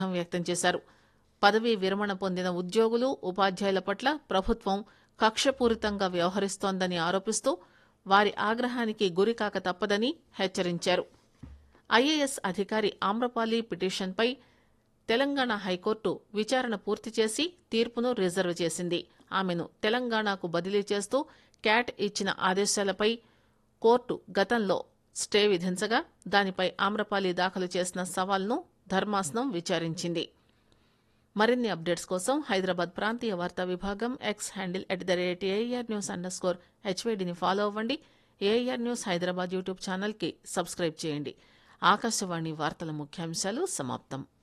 ఆగ్రహం వ్యక్తం చేశారు పదవీ విరమణ పొందిన ఉద్యోగులు ఉపాధ్యాయుల పట్ల ప్రభుత్వం కక్షపూరితంగా వ్యవహరిస్తోందని ఆరోపిస్తూ వారి ఆగ్రహానికి గురికాక తప్పదని హెచ్చరించారు ఐఏఎస్ అధికారి ఆమ్రపాలి పిటిషన్పై తెలంగాణ హైకోర్టు విచారణ పూర్తి చేసి తీర్పును రిజర్వ్ చేసింది ఆమెను తెలంగాణకు బదిలీ చేస్తూ క్యాట్ ఇచ్చిన ఆదేశాలపై కోర్టు గతంలో స్టే విధించగా దానిపై ఆమ్రపాలి దాఖలు చేసిన సవాల్ను ధర్మాసనం విచారించింది మరిన్ని అప్డేట్స్ కోసం హైదరాబాద్ ప్రాంతీయ వార్తా విభాగం X handle at the rate AIR news underscore స్కోర్ హెచ్వైడిని ఫాలో అవ్వండి ఏఆర్ న్యూస్ హైదరాబాద్ యూట్యూబ్ ఛానల్కి సబ్స్క్రైబ్ చేయండి ఆకాశవాణి వార్తల ముఖ్యాంశాలు సమాప్తం